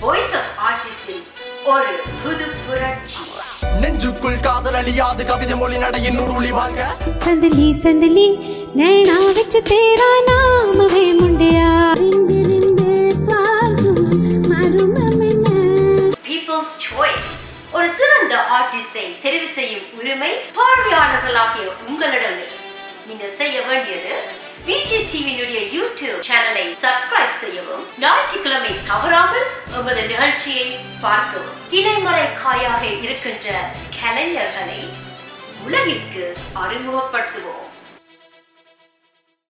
voice of ஆர்டிஸ்டின் ஒரு புது புரட்சி நெஞ்சுக்குள் காதல் அழியாது கவிதை மொழி நடையின் உருளி வாழ்க संदली संदली नैना विच तेरा नाम वे मुंडिया பீப்புள்ஸ் சாய்ஸ் ஒரு சிறந்த ஆர்டிஸ்டை தெரிவு செய்யும் உரிமை பார்வையாளர்களாகிய உங்களிடமே நீங்கள் செய்ய வேண்டியது பிஜி டிவியினுடைய யூடியூப் சேனலை சப்ஸ்கிரைப் செய்யவும் ஞாயிற்றுக்கிழமை தவறாமல் எமது நிகழ்ச்சியை பார்க்கவும் இலைமறை காயாக இருக்கின்ற கலைஞர்களை உலகிற்கு அறிமுகப்படுத்துவோம்